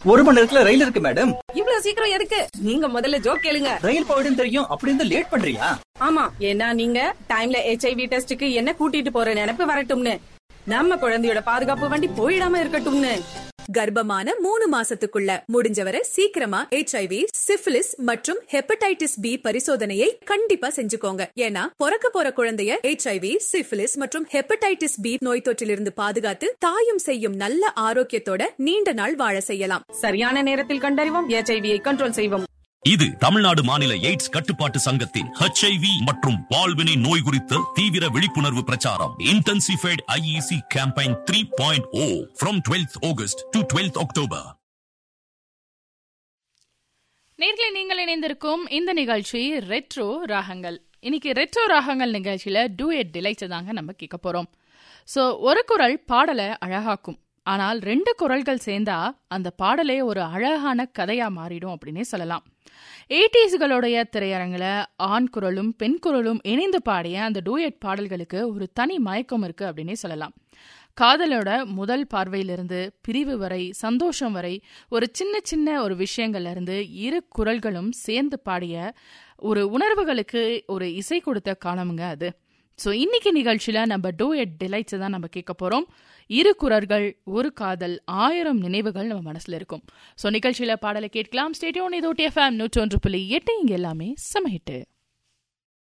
ஒரு மணி நேரத்துல ரயில் இருக்கு மேடம் இவ்வளவு சீக்கிரம் எதுக்கு நீங்க முதல்ல ஜோக் கேளுங்க ரயில் போயிடும் தெரியும் அப்படி இருந்து லேட் பண்றியா ஆமா ஏன்னா நீங்க டைம்ல ஹெச்ஐவி டெஸ்டுக்கு என்ன கூட்டிட்டு போற நினைப்பு வரட்டும்னு நம்ம குழந்தையோட பாதுகாப்பு வண்டி போயிடாம இருக்கட்டும்னு கர்ப்பமான மூணு மாசத்துக்குள்ள முடிஞ்சவரை சீக்கிரமா ஹெச்ஐவி சிஃபிலிஸ் மற்றும் ஹெப்படைட்டிஸ் பி பரிசோதனையை கண்டிப்பா செஞ்சுக்கோங்க ஏன்னா பிறக்க போற குழந்தைய ஹெச்ஐவி சிஃபிலிஸ் மற்றும் ஹெப்படைட்டிஸ் பி நோய் தொற்றிலிருந்து பாதுகாத்து தாயும் செய்யும் நல்ல ஆரோக்கியத்தோட நீண்ட நாள் வாழ செய்யலாம் சரியான நேரத்தில் கண்டறிவோம் ஹெச்ஐவியை கண்ட்ரோல் செய்வோம் இது தமிழ்நாடு மாநில எய்ட்ஸ் கட்டுப்பாட்டு சங்கத்தின் ஹெச்ஐவி மற்றும் வாழ்வினை நோய் குறித்த தீவிர விழிப்புணர்வு பிரச்சாரம் intensified IEC campaign three point O from twelfth August to twelfth October நேர்களை நீங்கள் இணைந்திருக்கும் இந்த நிகழ்ச்சி ரெட்ரோ ராகங்கள் இன்னைக்கு ரெட்ரோ ராகங்கள் நிகழ்ச்சியில டூ எட் டிலைட்ஸ் தாங்க நம்ம கேட்க போறோம் ஸோ ஒரு குரல் பாடலை அழகாக்கும் ஆனால் ரெண்டு குரல்கள் சேர்ந்தா அந்த பாடலே ஒரு அழகான கதையா மாறிடும் அப்படின்னே சொல்லலாம் எயிட்டிஸ்களுடைய திரையரங்கில் ஆண் குரலும் பெண் குரலும் இணைந்து பாடிய அந்த டூயட் பாடல்களுக்கு ஒரு தனி மயக்கம் இருக்கு அப்படின்னே சொல்லலாம் காதலோட முதல் பார்வையிலிருந்து பிரிவு வரை சந்தோஷம் வரை ஒரு சின்ன சின்ன ஒரு விஷயங்கள்ல இருந்து இரு குரல்களும் சேர்ந்து பாடிய ஒரு உணர்வுகளுக்கு ஒரு இசை கொடுத்த காலமுங்க அது ஸோ இன்னைக்கு நிகழ்ச்சியில நம்ம டூ எட் டிலைட்ஸ் தான் நம்ம கேட்க போறோம் இரு குரல்கள் ஒரு காதல் ஆயிரம் நினைவுகள் நம்ம மனசுல இருக்கும் ஸோ நிகழ்ச்சியில பாடலை கேட்கலாம் ஸ்டேடியோன் இதோ டிஎஃப்எம் நூற்றொன்று புள்ளி எட்டு இங்க எல்லாமே சமஹிட்டு